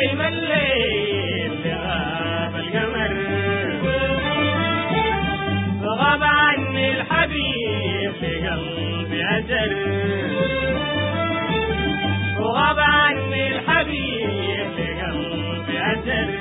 نايم الليل غاب القمر غاب عني الحبيب لقلبي أجر وغاب عني الحبيب لقلبي أجر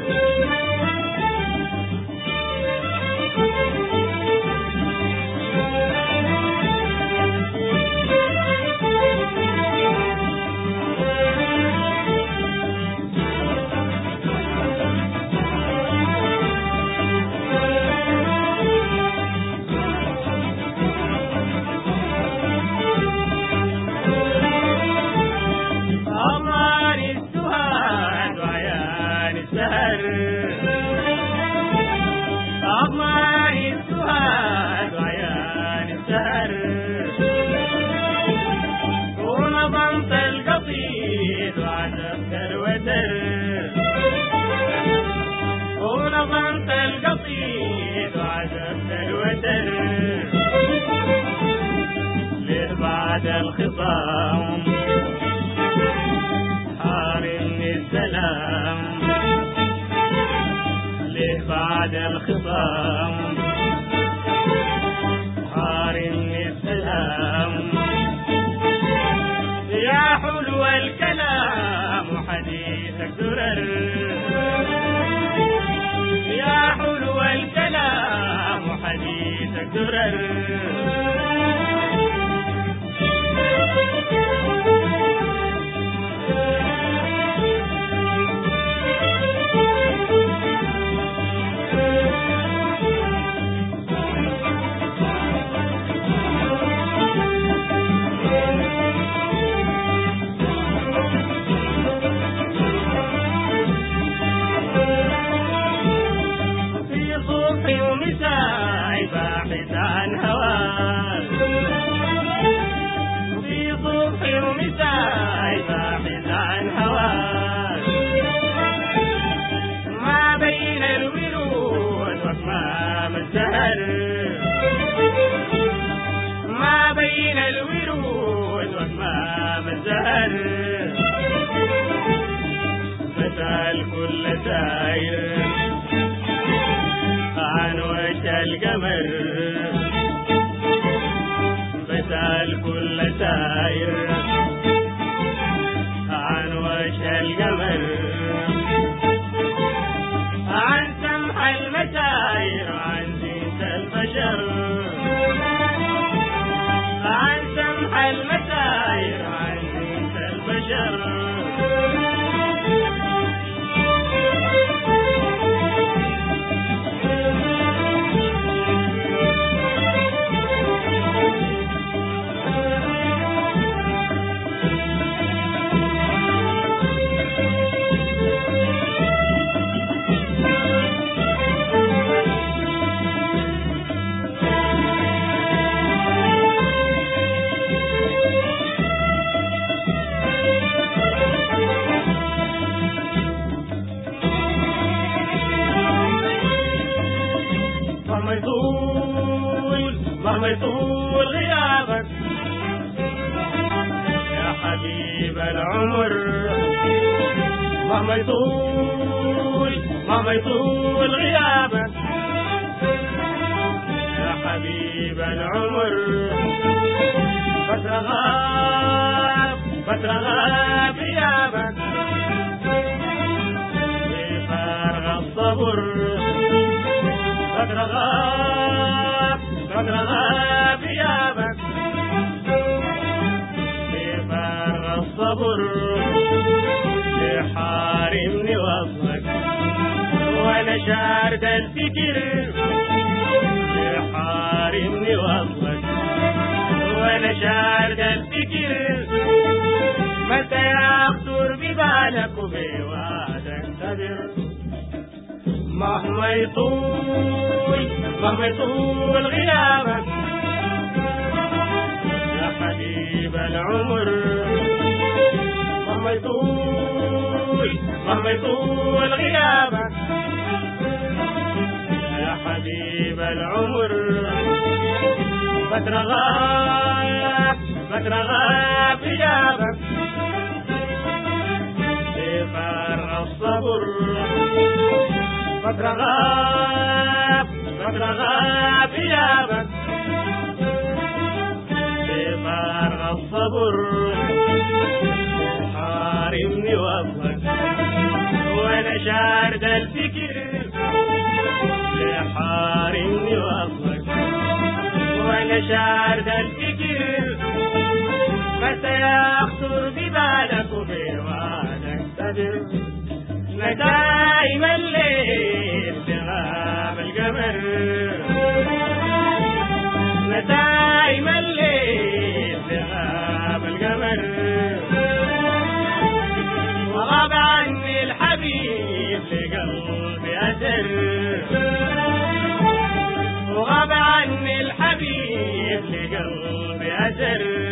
أمار السهاد وعيان السهر أمار السهاد وعيان السهر ونظمت القصيد وعزفت الوتر ونظمت القصيد وعزفت الوتر ليه بعد الخصام حارمني السلام ليه بعد الخصام حارمني السلام يا حلو الكلام وحديثك درر يا حلو الكلام وحديثك درر في صبح ومساء باحث عن هواك في صبح ومساء باحث عن هواك ما بين الورود وأكمام الزهر ما بين الورود وأكمام الزهر بسأل كل ساير عن وجه القمر بسأل كل ساير عن وجه القمر عن سمح المساير عن زينة البشر عن سمح المساير عن زينة البشر مهما يطول مهما يطول غيابك يا حبيب العمر مهما يطول مهما يطول غيابك يا حبيب العمر فترة غاب فترة غاب غيابك في فارغ الصبر قدر غاب قدر غاب غيابك في فارغ الصبر يحارمني وصلك وانا شارد الفكر يحارمني وصلك وانا شارد الفكر متى يخطر ببالك وبوعدك تبر مهما يطول مهما يطول غيابك يا حبيب العمر مهما يطول مهما يطول غيابك يا حبيب العمر فترة غاب فترة غاب غيابك في فرغ الصبر فترة غاب فترة غاب غيابك بفارغ الصبر حارمني وصلك وانا شارد الفكر حارمني وصلك وانا شارد الفكر متى يخطر ببالك وبوعدك صبر ندائم الليل بغاب القمر ندائم الليل بغاب القمر وغاب عني الحبيب لقلبي أثر وغاب عني الحبيب لقلبي أثر